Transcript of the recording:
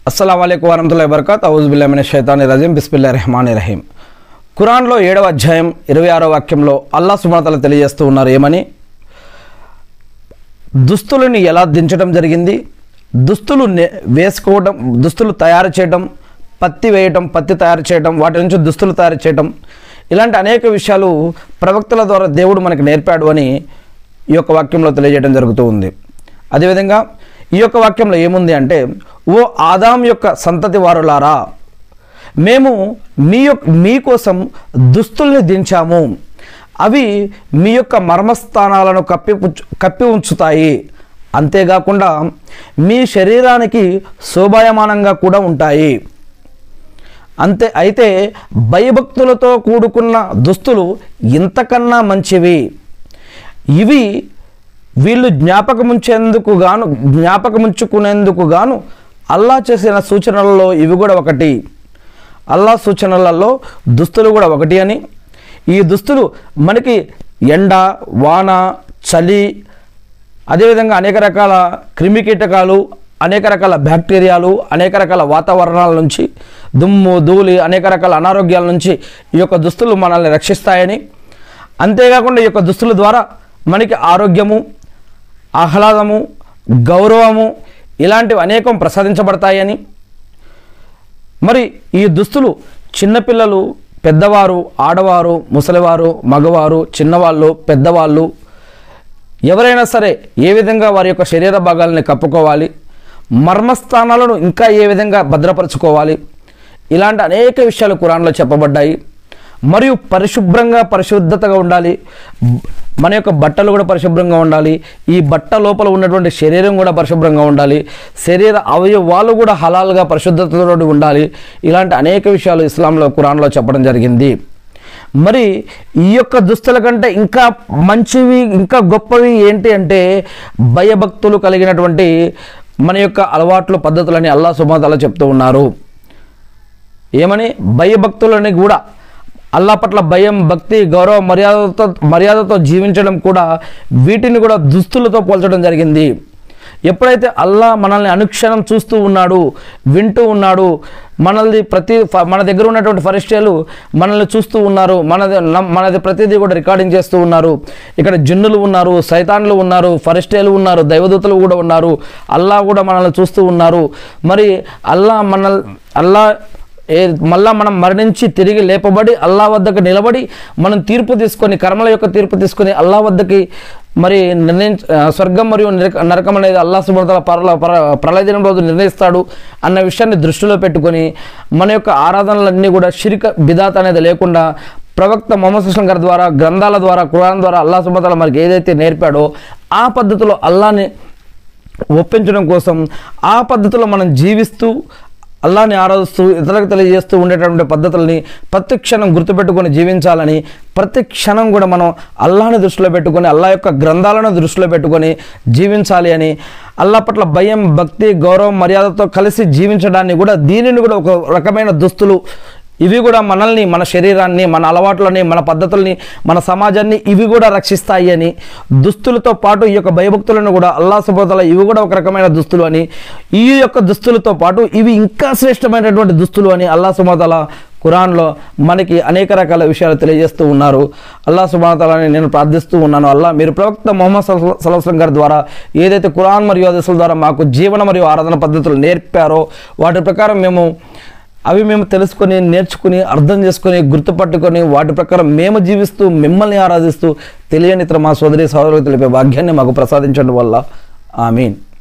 అస్సలం అయికు వరహతుల్లా వబర్కాత్ ఔజుబుల్లామిన షైతాని రజీం బిస్మిల్లా రెహమాన్ రహీం ఖురాన్లో ఏడవ అధ్యాయం ఇరవై ఆరో వాక్యంలో అల్లా సుమతలు తెలియజేస్తూ ఉన్నారు ఏమని దుస్తులని ఎలా దించడం జరిగింది దుస్తులు నే- వేసుకోవడం దుస్తులు తయారు చేయడం పత్తి వేయటం పత్తి తయారు చేయడం వాటి నుంచి దుస్తులు తయారు చేయడం ఇలాంటి అనేక విషయాలు ప్రవక్తల ద్వారా దేవుడు మనకు నేర్పాడు అని ఈ యొక్క వాక్యంలో తెలియజేయడం జరుగుతూ ఉంది అదేవిధంగా ఈ యొక్క వాక్యంలో ఏముంది అంటే ఓ ఆదాం యొక్క సంతతి వారులారా మేము మీ యొక్క మీకోసం దుస్తుల్ని దించాము అవి మీ యొక్క మర్మస్థానాలను కప్పి పుచ్చు- కప్పి ఉంచుతాయి అంతేకాకుండా మీ శరీరానికి శోభాయమానంగా కూడా ఉంటాయి అంతే అయితే భయభక్తులతో కూడుకున్న దుస్తులు ఇంతకన్నా మంచివి ఇవి వీళ్ళు జ్ఞాపకముంచేందుకు గాను జ్ఞాపకముంచుకునేందుకు గాను అల్లా చేసిన సూచనలలో ఇవి కూడా ఒకటి అల్లా సూచనలలో దుస్తులు కూడా ఒకటి అని ఈ దుస్తులు మనకి ఎండ వాన చలి అదేవిధంగా అనేక రకాల క్రిమికీటకాలు అనేక రకాల బ్యాక్టీరియాలు అనేక రకాల వాతావరణాల నుంచి దుమ్ము ధూళి అనేక రకాల అనారోగ్యాల నుంచి ఈ యొక్క దుస్తులు మనల్ని రక్షిస్తాయని అంతేకాకుండా ఈ యొక్క దుస్తుల ద్వారా మనకి ఆరోగ్యము ఆహ్లాదము గౌరవము ఇలాంటివి అనేకం ప్రసాదించబడతాయని మరి ఈ దుస్తులు చిన్నపిల్లలు పెద్దవారు ఆడవారు ముసలివారు మగవారు చిన్నవాళ్ళు పెద్దవాళ్ళు ఎవరైనా సరే ఏ విధంగా వారి యొక్క శరీర భాగాలని కప్పుకోవాలి మర్మస్థానాలను ఇంకా ఏ విధంగా భద్రపరచుకోవాలి ఇలాంటి అనేక విషయాలు కురాన్లో చెప్పబడ్డాయి మరియు పరిశుభ్రంగా పరిశుద్ధతగా ఉండాలి మన యొక్క బట్టలు కూడా పరిశుభ్రంగా ఉండాలి ఈ బట్ట లోపల ఉన్నటువంటి శరీరం కూడా పరిశుభ్రంగా ఉండాలి శరీర అవయవాలు కూడా హలాల్గా పరిశుద్ధతతో ఉండాలి ఇలాంటి అనేక విషయాలు ఇస్లాంలో కురాన్లో చెప్పడం జరిగింది మరి ఈ యొక్క దుస్తుల కంటే ఇంకా మంచివి ఇంకా గొప్పవి ఏంటి అంటే భయభక్తులు కలిగినటువంటి మన యొక్క అలవాట్లు పద్ధతులని అల్లా సుమతల చెప్తూ ఉన్నారు ఏమని భయభక్తులని కూడా అల్లా పట్ల భయం భక్తి గౌరవ మర్యాదతో మర్యాదతో జీవించడం కూడా వీటిని కూడా దుస్తులతో పోల్చడం జరిగింది ఎప్పుడైతే అల్లా మనల్ని అనుక్షణం చూస్తూ ఉన్నాడు వింటూ ఉన్నాడు మనల్ని ప్రతి ఫ- మన దగ్గర ఉన్నటువంటి ఫరిస్టేలు మనల్ని చూస్తూ ఉన్నారు మనది నం- మనది ప్రతిదీ కూడా రికార్డింగ్ చేస్తూ ఉన్నారు ఇక్కడ జిన్నులు ఉన్నారు సైతాన్లు ఉన్నారు ఫరిస్టేలు ఉన్నారు దైవదూతలు కూడా ఉన్నారు అల్లా కూడా మనల్ని చూస్తూ ఉన్నారు మరి అల్లా మన అల్లా ఏ మళ్ళా మనం మరణించి తిరిగి లేపబడి అల్లా వద్దకు నిలబడి మనం తీర్పు తీసుకొని కర్మల యొక్క తీర్పు తీసుకొని అల్లా వద్దకి మరి నిర్ణయించ ఆ, స్వర్గం మరియు నరక- నరకం అనేది అల్లా సుబ్రతల పరల పర ప్రళయ దినం రోజు నిర్ణయిస్తాడు అన్న విషయాన్ని దృష్టిలో పెట్టుకొని మన యొక్క ఆరాధనలన్నీ కూడా షిరిక బిదాత్ అనేది లేకుండా ప్రవక్త మొహమ్మద్ సుస్లం గారి ద్వారా గ్రంథాల ద్వారా కురాన్ ద్వారా అల్లా సుబ్రతల మనకి ఏదైతే నేర్పాడో ఆ పద్ధతిలో అల్లాని ఒప్పించడం కోసం ఆ పద్ధతిలో మనం జీవిస్తూ అల్లాని ఆరాధిస్తూ ఇతరులకు తెలియజేస్తూ ఉండేటటువంటి పద్ధతుల్ని ప్రతి క్షణం గుర్తుపెట్టుకొని జీవించాలని ప్రతి క్షణం కూడా మనం అల్లాని దృష్టిలో పెట్టుకొని అల్లా యొక్క గ్రంథాలను దృష్టిలో పెట్టుకొని జీవించాలి అని అల్లా పట్ల భయం భక్తి గౌరవం మర్యాదతో కలిసి జీవించడాన్ని కూడా దీనిని కూడా ఒక రకమైన దుస్తులు ఇవి కూడా మనల్ని మన శరీరాన్ని మన అలవాట్లని మన పద్ధతుల్ని మన సమాజాన్ని ఇవి కూడా రక్షిస్తాయి అని దుస్తులతో పాటు ఈ యొక్క భయభక్తులను కూడా అల్లా సుబోతల ఇవి కూడా ఒక రకమైన దుస్తులు అని ఈ యొక్క దుస్తులతో పాటు ఇవి ఇంకా శ్రేష్టమైనటువంటి దుస్తులు అని అల్లా సుబోతల ఖురాన్లో మనకి అనేక రకాల విషయాలు తెలియజేస్తూ ఉన్నారు అల్లా సుబానతలని నేను ప్రార్థిస్తూ ఉన్నాను అల్లా మీరు ప్రవక్త మొహమ్మద్ సలహం గారి ద్వారా ఏదైతే ఖురాన్ మరియు హదీసుల ద్వారా మాకు జీవన మరియు ఆరాధన పద్ధతులు నేర్పారో వాటి ప్రకారం మేము అవి మేము తెలుసుకొని నేర్చుకుని అర్థం చేసుకొని గుర్తుపట్టుకొని వాటి ప్రకారం మేము జీవిస్తూ మిమ్మల్ని ఆరాధిస్తూ తెలియని ఇతర మా సోదరి సోదరులకు తెలిపే భాగ్యాన్ని మాకు ప్రసాదించడం వల్ల ఆమీన్